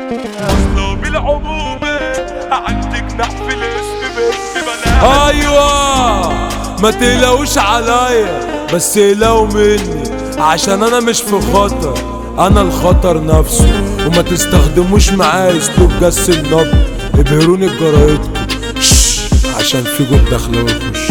اصله بالعموم عندك نحف الاسم باسم بنات ايوه ما تقلقوش عليا بس يقلقوا مني عشان انا مش في خطر انا الخطر نفسه وما تستخدموش معايا اسلوب جس النبض ابهروني بجرايتكم شش، عشان في جود دخلاوي يخش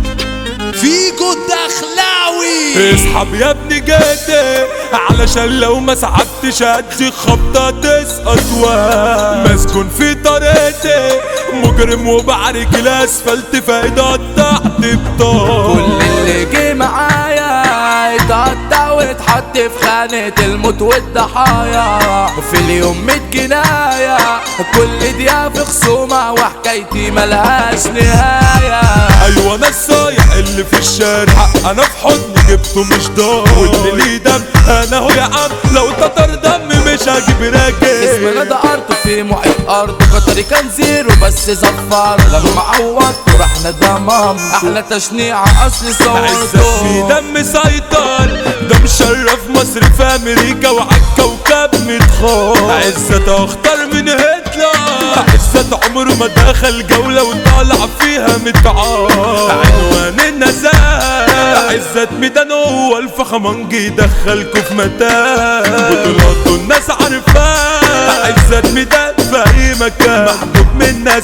فيجو الدخلاوي اسحب يا ابني جدي علشان لو ما سحبتش ادي خبطة تسقط وهم مسكون في طريقتي مجرم وبعرج الاسفلت فايدة تحت بطال كل اللي جه معايا اتقطع واتحط في خانة الموت والضحايا وفي اليوم ميت جناية كل دقيقة في خصومة وحكايتي ملهاش نهاية ايوه انا الصايع اللي في الشارع انا في حضني جبته مش ضار واللي ليه دم انا هو يا عم لو تطر دم مش هجيب اسمنا راجل ده ارض في محيط ارض قطري كان زيرو بس زفر لما عوضت رحنا ضمام احلى تشنيع اصلي عزت في صورته دم سيطر ده مشرف مصر في امريكا وعالكوكب متخار عزت اخطر من هتلر عزت عمره ما دخل جولة وطالع فيها متعار عنوان النزاهة عزت ميدان هو الفخمنجي يدخلكوا في متاهة بطولاته الناس عارفاه عزت ميدان في اي مكان محبوب من الناس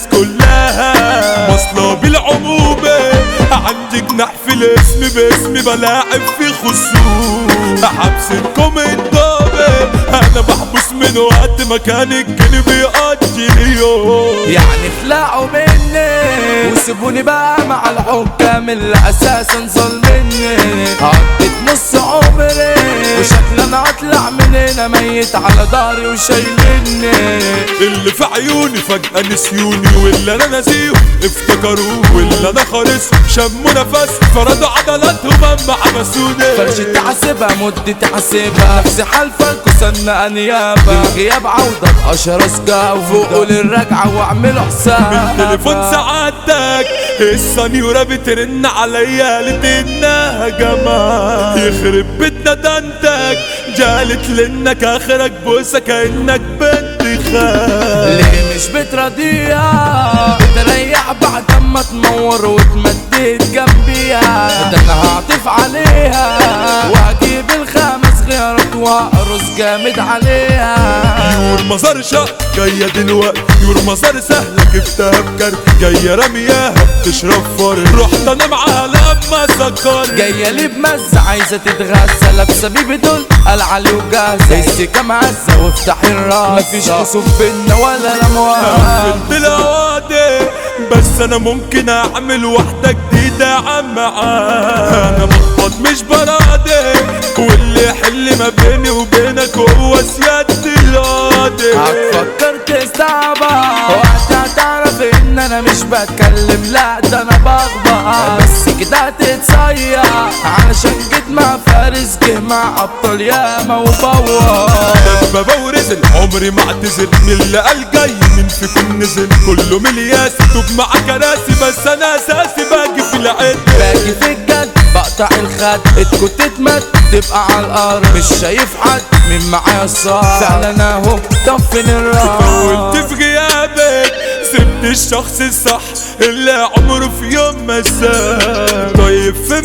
كلها واصلة بالعمومة عندي جناح في الاسم باسم بلاعب في خصوم حبسكم الضابط انا محبوس من وقت ما كان الجن بيقضي اليوم يعني خلعوا مني وسيبوني بقى مع الحكام اللي اساسا ظلمني قضيت نص عمري وشكل انا اطلع من هنا ميت على ضهري وشايلني اللي في عيوني فجأة نسيوني واللي انا ناسيهم افتكروه واللي انا خالص شموا نفس فردوا عضلاتهم اما حبسوني فرش تحاسبها مدة تحاسبها نفسي حلفك وسنة انيابة بالغياب عودة بأشرس جو فوقوا للرجعة واعملوا حساب تليفون سعادتك السنيورة بترن عليا قالت انها جماعة يخرب بيتنا دنتك جالت لانك اخرك بوسة كانك بنت خال ليه مش بتراضيها بتريح بعد ما تنور وتمدد جنبيها ده انا هعطف عليها وهجيب الخمس غيارات واقرص جامد عليها يور مزار شق جاية دلوقتي يور مزار سهلة جبتها بكارت جاية رمياها بتشرب فار رحت انا معاها لما سكر جاية لي بمزة عايزة تتغذى لابسة بيبي دول قال علي وجاهزة السكة معزة وافتحي الراس مفيش خصوم بينا ولا لا مؤاخذة قفلت الأوادي بس انا ممكن اعمل واحدة جديدة عم معاها انا مخبط مش برادي واللي يحل ما بيني وبينك هو سيادة القاضي هتفكر تستعبط وقتها تعرف ان انا مش بتكلم لا ده انا بغبط بس كده هتتصيع علشان جيت مع فارس جه مع ابطال ياما وبوظ بابا ورزل عمري ما اعتذر من اللي قال جاي من فيكم نزل كله ملياس توب مع كراسي بس انا اساسي باجي في العد باجي في الجد بقطع الخد اتكو تتمد تبقى على الارض مش شايف حد من معايا الصار فعلا اهو طفن الراس قلت في غيابك سبت الشخص الصح اللي عمره في يوم ما ساب طيب في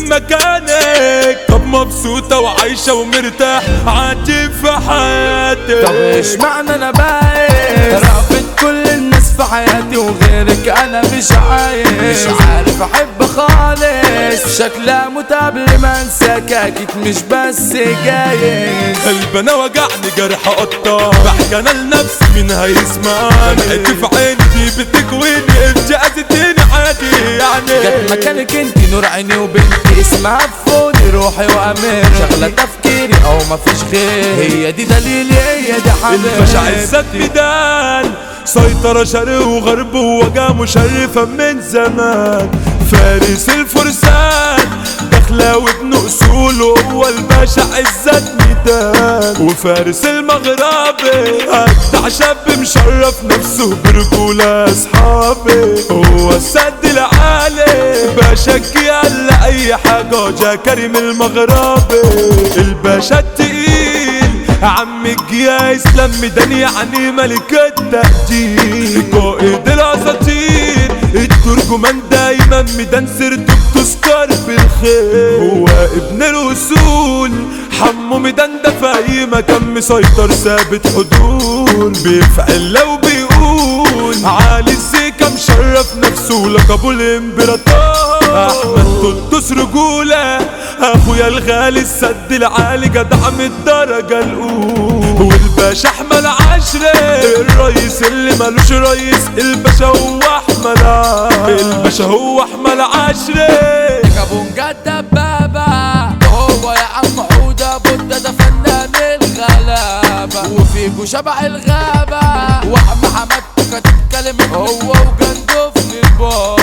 مكانك طب مبسوطة وعايشة ومرتاح عادي في حياتك طب ايش معنى انا بايت رافض كل الناس في حياتي وغيرك انا مش عايز مش عارف احب خالص شكلها متقبل ما انساك اكيد مش بس جايز قلب انا وجعني جرح قطع بحكي انا لنفسي مين هيسمعني دمعتي في عيني دي بتكويني انت اذيتيني عادي جت يعني مكانك انت نور عيني وبنتي اسمها فوني روحي وامير شغلة تفكيري او مفيش غير هي دي دليلي هي دي الباشا عزت حبيبتي ميدان سيطرة شرق وغرب ووجهة مشرفة من زمان فارس الفرسان داخلة وابن اصول وهو الباشا عزت ميدان وفارس المغربي اجدع شاب مشرف نفسه برجولة اصحابي هو السد العالي باشا قال اي حاجة جا كريم المغربي الباشا التقيل عم الجياس لم دنيا يعني ملك التقدير قائد الاساطير الترجمان دايما ميدان سيرته بتذكر بالخير هو ابن الاصول حمو ميدان ده في اي مكان مسيطر ثابت حضور بيفعل لو بيقول علي الزيكا مشرف نفسه لقبه الامبراطور احمد قدوس رجوله اخويا الغالي السد العالي جدع من الدرجه الاولى والباشا احمد عشري الرئيس اللي ملوش رئيس الباشا هو احمد عشري الباشا هو احمد عشري كابونجا دبابة هو يا عم حودة بودة ده فنان الغلابة وفيكو شبح الغابة وعم حمد كانت كلمة هو وجندو في البار